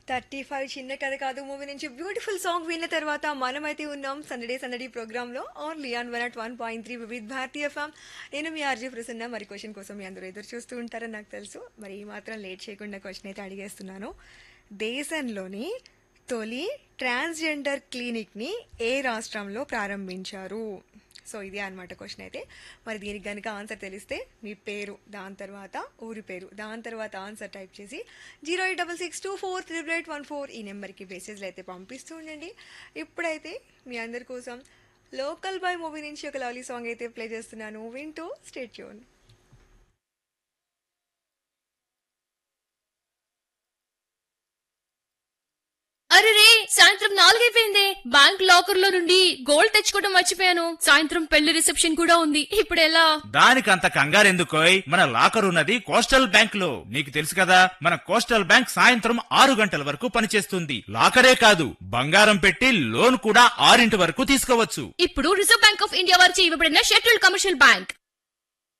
thirty five చిన్న కథ కాదు మూవీ నుంచి బ్యూటిఫుల్ సాంగ్ విన్న తర్వాత మనమైతే ఉన్నాం సందడే సందడి ప్రోగ్రామ్ లో only on one at one point three Vividh Bharati ఫామ్ నేను మీ ఆర్జీ ప్రసన్న మరి క్వశ్చన్ కోసం మీ అందరూ ఎదురు చూస్తూ ఉంటారని నాకు తెలుసు మరి ఈ మాత్రం లేట్ చేయకుండా క్వశ్చన్ అయితే అడిగేస్తున్నాను దేశంలోని తొలి ట్రాన్స్జెండర్ క్లినిక్ ని ఏ రాష్ట్రంలో ప్రారంభించారు సో ఇదే అనమాట క్వశ్చన్ అయితే మరి దీనికి కనుక ఆన్సర్ తెలిస్తే మీ పేరు దాని తర్వాత ఊరి పేరు దాని తర్వాత ఆన్సర్ టైప్ చేసి zero eight double six two four triple eight one four ఈ నెంబర్కి మెసేజ్లు అయితే పంపిస్తూ ఉండండి ఇప్పుడైతే మీ అందరి కోసం లోకల్ బాయ్ మూవీ నుంచి ఒక లవ్లీ సాంగ్ అయితే ప్లే చేస్తున్నాను వింటూ స్టేట్ ట్యూన్ అరే రే సాయంత్రం నాలుగైపోయింది బ్యాంక్ లాకర్ లో నుండి గోల్డ్ తెచ్చుకోవడం మర్చిపోయాను సాయంత్రం పెళ్లి రిసెప్షన్ కూడా ఉంది ఇప్పుడు ఎలా దానికంత కంగారెందుకోయ్ మన లాకర్ ఉన్నది కోస్టల్ బ్యాంక్ లో నీకు తెలుసు కదా మన కోస్టల్ బ్యాంక్ సాయంత్రం ఆరు గంటల వరకు పనిచేస్తుంది లాకరే కాదు బంగారం పెట్టి లోన్ కూడా ఆరింటి వరకు తీసుకోవచ్చు ఇప్పుడు రిజర్వ్ బ్యాంక్ ఆఫ్ ఇండియా వారిచే ఇవ్వబడిన షెడ్యూల్డ్ కమర్షియల్ బ్యాంక్